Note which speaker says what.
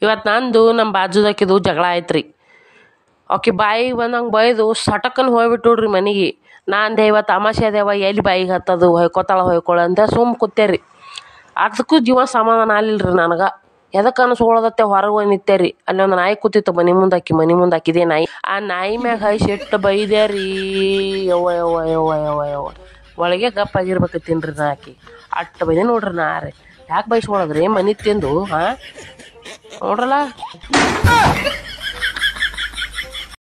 Speaker 1: ಇವತ್ತು ನಂದು ನಮ್ಮ ಬಾಜುದಾಕಿದು ಜಗಳ ಆಯ್ತು ರೀ ಆಕೆ ಬಾಯಿಗೆ ಬಂದಂಗೆ ಬೈದು ಸಟಕ್ಕನ್ ಹೋಗ್ಬಿಟ್ಟು ನೋಡ್ರಿ ಮನೆಗೆ ನಾ ಅಂದೆ ಇವತ್ತು ಅಮಾಸೆ ಅದೇವ ಎಲ್ಲಿ ಬಾಯಿಗೆ ಹತ್ತದು ಹೊಯ್ಕೋತಾಳ ಹೊಯ್ಕೊಳ ಅಂತ ಸುಮ್ಮ ಕೂತೆ ರೀ ಅದಕ್ಕೂ ಜೀವ ಸಮಾಧಾನ ಆಗ್ಲಿಲ್ಲ ರೀ ನನಗೆ ಎದಕ್ಕೆ ಅನ್ಸ್ಕೊಳ್ಳೋದತ್ತೆ ಹೊರಗೆ ಹೋಗಿ ನಿಂತೆ ರೀ ಅಲ್ಲಿ ಒಂದು ನಾಯಿ ಕೂತಿತ್ತು ಮನೆ ಮುಂದೆ ಹಾಕಿ ಮನೆ ಮುಂದೆ ಹಾಕಿದೆ ನಾಯಿ ಆ ನಾಯಿ ಮ್ಯಾಗ ಹೈಸ್ ಇಟ್ಟು ಬೈದೆ ರೀ ಯವ್ವ ಯವ್ವ ಯವ್ವ ಯವ್ವ ಯವ್ವ ಒಳಗೆ ಗಪ್ಪಾಗಿರ್ಬೇಕತ್ತೀನಿ ರೀ ನಾ ಆಕಿ ಅಟ್ಟು ಬೈದೆ ನೋಡ್ರಿ ನಾ ರೀ ಯಾಕೆ ಬೈಸ್ಕೊಳ್ಳೋದ್ರಿ ಮನೆ ತಿಂದು ಹಾಂ ನೋಡ್ರಲ್ಲ